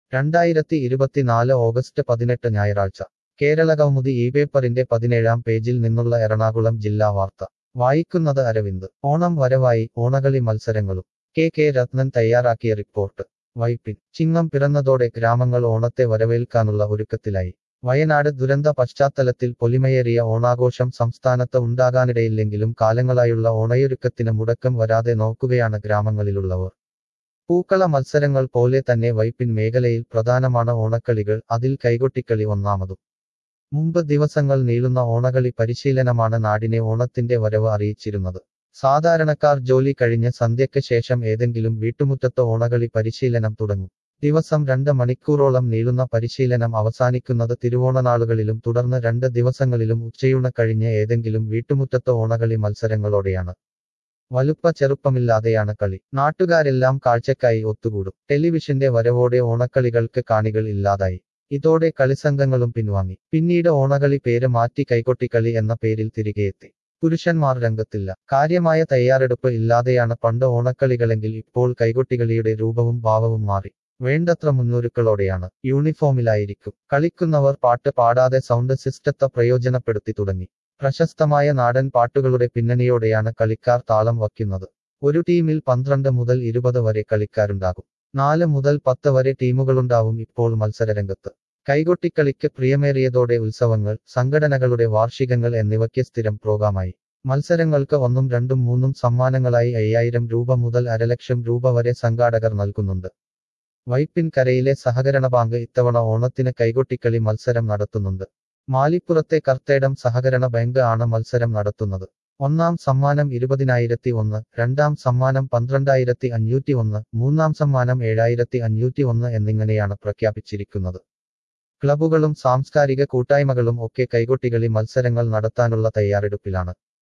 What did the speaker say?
രണ്ടായിരത്തി ഇരുപത്തിനാല് ഓഗസ്റ്റ് പതിനെട്ട് ഞായറാഴ്ച കേരളകൗമുദി ഈ പേപ്പറിന്റെ പതിനേഴാം പേജിൽ നിന്നുള്ള എറണാകുളം ജില്ലാ വാർത്ത വായിക്കുന്നത് അരവിന്ദ് ഓണം വരവായി ഓണകളി മത്സരങ്ങളും കെ കെ രത്നൻ തയ്യാറാക്കിയ റിപ്പോർട്ട് വൈപ്പിൻ ചിങ്ങം പിറന്നതോടെ ഗ്രാമങ്ങൾ ഓണത്തെ വരവേൽക്കാനുള്ള ഒരുക്കത്തിലായി വയനാട് ദുരന്ത പശ്ചാത്തലത്തിൽ പൊലിമയേറിയ ഓണാഘോഷം സംസ്ഥാനത്ത് ഉണ്ടാകാനിടയില്ലെങ്കിലും കാലങ്ങളായുള്ള ഓണയൊരുക്കത്തിന് മുടക്കം വരാതെ നോക്കുകയാണ് ഗ്രാമങ്ങളിലുള്ളവർ പൂക്കള മത്സരങ്ങൾ പോലെ തന്നെ വൈപ്പിൻ മേഖലയിൽ പ്രധാനമാണ് ഓണക്കളികൾ അതിൽ കൈകൊട്ടിക്കളി ഒന്നാമതും മുമ്പ് ദിവസങ്ങൾ നീളുന്ന ഓണകളി പരിശീലനമാണ് നാടിനെ ഓണത്തിന്റെ വരവ് അറിയിച്ചിരുന്നത് സാധാരണക്കാർ ജോലി കഴിഞ്ഞ സന്ധ്യയ്ക്ക് ശേഷം ഏതെങ്കിലും വീട്ടുമുറ്റത്ത് ഓണകളി പരിശീലനം തുടങ്ങും ദിവസം രണ്ട് മണിക്കൂറോളം നീളുന്ന പരിശീലനം അവസാനിക്കുന്നത് തിരുവോണനാളുകളിലും തുടർന്ന് രണ്ട് ദിവസങ്ങളിലും ഉച്ചയൂണ കഴിഞ്ഞ് ഏതെങ്കിലും വീട്ടുമുറ്റത്ത് ഓണകളി മത്സരങ്ങളോടെയാണ് വലുപ്പ ചെറുപ്പമില്ലാതെയാണ് കളി നാട്ടുകാരെല്ലാം കാഴ്ചക്കായി ഒത്തുകൂടും ടെലിവിഷന്റെ വരവോടെ ഓണക്കളികൾക്ക് കാണികൾ ഇല്ലാതായി ഇതോടെ കളിസംഘങ്ങളും പിൻവാങ്ങി പിന്നീട് ഓണകളി പേര് മാറ്റി കൈകൊട്ടിക്കളി എന്ന പേരിൽ തിരികെയെത്തി പുരുഷന്മാർ രംഗത്തില്ല കാര്യമായ തയ്യാറെടുപ്പ് ഇല്ലാതെയാണ് പണ്ട് ഓണക്കളികളെങ്കിൽ ഇപ്പോൾ കൈകൊട്ടികളിയുടെ രൂപവും ഭാവവും മാറി വേണ്ടത്ര മുന്നൊരുക്കളോടെയാണ് യൂണിഫോമിലായിരിക്കും കളിക്കുന്നവർ പാട്ട് പാടാതെ സൗണ്ട് സിസ്റ്റത്തെ പ്രയോജനപ്പെടുത്തി തുടങ്ങി പ്രശസ്തമായ നാടൻ പാട്ടുകളുടെ പിന്നണിയോടെയാണ് കളിക്കാർ താളം വയ്ക്കുന്നത് ഒരു ടീമിൽ പന്ത്രണ്ട് മുതൽ ഇരുപത് വരെ കളിക്കാരുണ്ടാകും നാല് മുതൽ പത്ത് വരെ ടീമുകളുണ്ടാവും ഇപ്പോൾ മത്സരരംഗത്ത് കൈകൊട്ടിക്കളിക്ക് പ്രിയമേറിയതോടെ ഉത്സവങ്ങൾ സംഘടനകളുടെ വാർഷികങ്ങൾ എന്നിവയ്ക്ക് സ്ഥിരം പ്രോഗ്രാമായി മത്സരങ്ങൾക്ക് ഒന്നും രണ്ടും മൂന്നും സമ്മാനങ്ങളായി അയ്യായിരം രൂപ മുതൽ അരലക്ഷം രൂപ വരെ സംഘാടകർ നൽകുന്നുണ്ട് വൈപ്പിൻ കരയിലെ സഹകരണ ബാങ്ക് ഇത്തവണ ഓണത്തിന് കൈകൊട്ടിക്കളി മത്സരം നടത്തുന്നുണ്ട് മാലിപ്പുറത്തെ കർത്തേടം സഹകരണ ബാങ്ക് ആണ് മത്സരം നടത്തുന്നത് ഒന്നാം സമ്മാനം ഇരുപതിനായിരത്തി ഒന്ന് രണ്ടാം സമ്മാനം പന്ത്രണ്ടായിരത്തി അഞ്ഞൂറ്റി ഒന്ന് മൂന്നാം സമ്മാനം ഏഴായിരത്തി അഞ്ഞൂറ്റി ഒന്ന് എന്നിങ്ങനെയാണ് പ്രഖ്യാപിച്ചിരിക്കുന്നത് ക്ലബുകളും സാംസ്കാരിക കൂട്ടായ്മകളും ഒക്കെ കൈകൊട്ടികളി മത്സരങ്ങൾ നടത്താനുള്ള തയ്യാറെടുപ്പിലാണ്